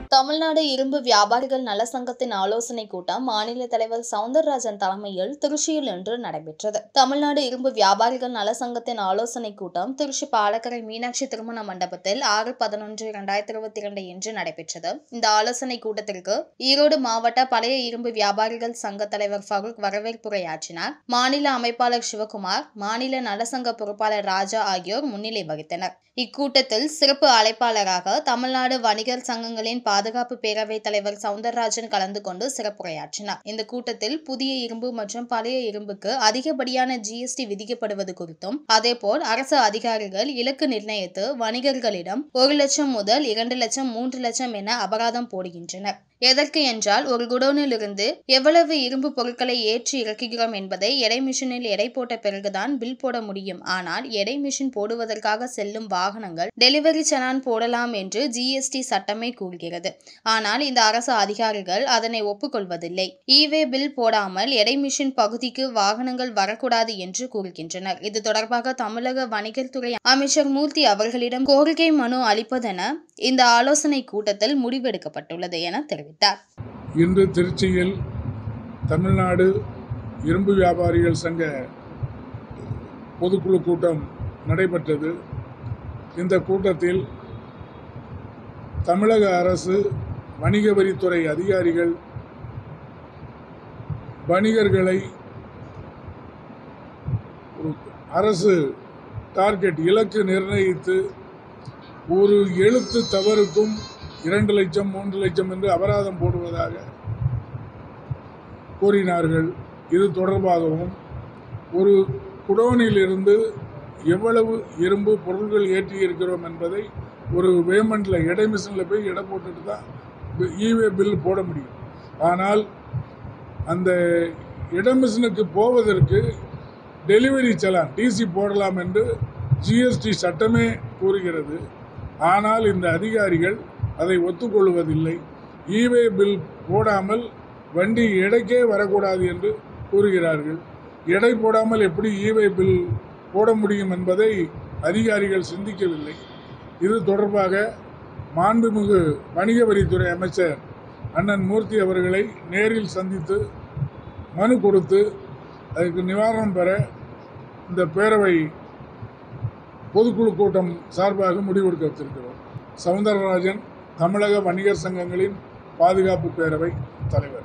தமிழ்நாடு இரும்பு வியாபாரிகள் நல சங்கத்தின் ஆலோசனை கூட்டம் மாநில தலைவர் சவுந்தரராஜன் தலைமையில் திருச்சியில் இன்று நடைபெற்றது தமிழ்நாடு இரும்பு வியாபாரிகள் நல சங்கத்தின் ஆலோசனை கூட்டம் திருச்சி பாலக்கரை மீனாட்சி திருமண மண்டபத்தில் ஆறு பதினொன்று இரண்டாயிரத்தி இருபத்தி இரண்டு இன்று நடைபெற்றது இந்த ஆலோசனை கூட்டத்திற்கு ஈரோடு மாவட்ட பழைய இரும்பு வியாபாரிகள் சங்க தலைவர் ஃபரூக் வரவேற்புரையாற்றினார் மாநில அமைப்பாளர் சிவகுமார் மாநில நலசங்க பொறுப்பாளர் ராஜா ஆகியோர் முன்னிலை வகித்தனர் இக்கூட்டத்தில் சிறப்பு அழைப்பாளராக தமிழ்நாடு வணிகர் சங்கங்களின் பாதுகாப்பு பேரவைத் தலைவர் சவுந்தரராஜன் கலந்து கொண்டு சிறப்புரையாற்றினார் இந்த கூட்டத்தில் புதிய இரும்பு மற்றும் பழைய இரும்புக்கு அதிகப்படியான ஜிஎஸ்டி விதிக்கப்படுவது குறித்தும் அதேபோல் அரசு அதிகாரிகள் இலக்கு நிர்ணயித்து வணிகர்களிடம் ஒரு லட்சம் முதல் இரண்டு லட்சம் மூன்று லட்சம் என அபராதம் போடுகின்றனர் எதற்கு என்றால் ஒரு குடோனில் இருந்து எவ்வளவு இரும்பு பொருட்களை ஏற்றி இறக்குகிறோம் என்பதை எடை மிஷினில் எடை போட்ட பிறகுதான் பில் போட முடியும் ஆனால் எடை மிஷின் போடுவதற்காக செல்லும் வாகனங்கள் டெலிவரி சலான் போடலாம் என்று ஜிஎஸ்டி சட்டமே கூறுகிறது ஆனால் இந்த அரசு அதிகாரிகள் அதனை ஒப்புக்கொள்வதில்லை ஈவே பில் போடாமல் எடை மிஷின் பகுதிக்கு வாகனங்கள் வரக்கூடாது என்று கூறுகின்றனர் இது தொடர்பாக தமிழக வணிகர் துறை அமைச்சர் மூர்த்தி அவர்களிடம் கோரிக்கை மனு அளிப்பதென இந்த ஆலோசனை கூட்டத்தில் முடிவெடுக்கப்பட்டுள்ளது என தெரிவித்தார் இன்று திருச்சியில் தமிழ்நாடு இரும்பு வியாபாரிகள் சங்க பொதுக்குழு கூட்டம் நடைபெற்றது இந்த கூட்டத்தில் தமிழக அரசு வணிக வரித்துறை அதிகாரிகள் வணிகர்களை ஒரு அரசு டார்கெட் இலக்கு நிர்ணயித்து ஒரு எழுத்து தவறுக்கும் இரண்டு லட்சம் மூன்று லட்சம் என்று அபராதம் போடுவதாக கூறினார்கள் இது தொடர்பாகவும் ஒரு குடோனிலிருந்து எவ்வளவு இரும்பு பொருள்கள் ஏற்றி இருக்கிறோம் என்பதை ஒரு பேமெண்ட்டில் எடை மிஷினில் போய் எடை போட்டுட்டு தான் இவே பில் போட முடியும் ஆனால் அந்த இட மிஷினுக்கு போவதற்கு டெலிவரி செலான் டிசி போடலாம் என்று ஜிஎஸ்டி சட்டமே கூறுகிறது ஆனால் இந்த அதிகாரிகள் அதை ஒத்துக்கொள்வதில்லை ஈவே பில் போடாமல் வண்டி எடைக்கே வரக்கூடாது என்று கூறுகிறார்கள் எடை போடாமல் எப்படி ஈவே பில் போட முடியும் என்பதை அதிகாரிகள் சிந்திக்கவில்லை இது தொடர்பாக மாண்புமிகு வணிக வரித்துறை அமைச்சர் அண்ணன் மூர்த்தி அவர்களை நேரில் சந்தித்து மனு கொடுத்து அதுக்கு நிவாரணம் பெற இந்த பேரவை பொதுக்குழு கூட்டம் சார்பாக முடிவெடுக்க வச்சிருக்கிறோம் சவுந்தரராஜன் தமிழக வணிகர் சங்கங்களின் பாதுகாப்பு பேரவை தலைவர்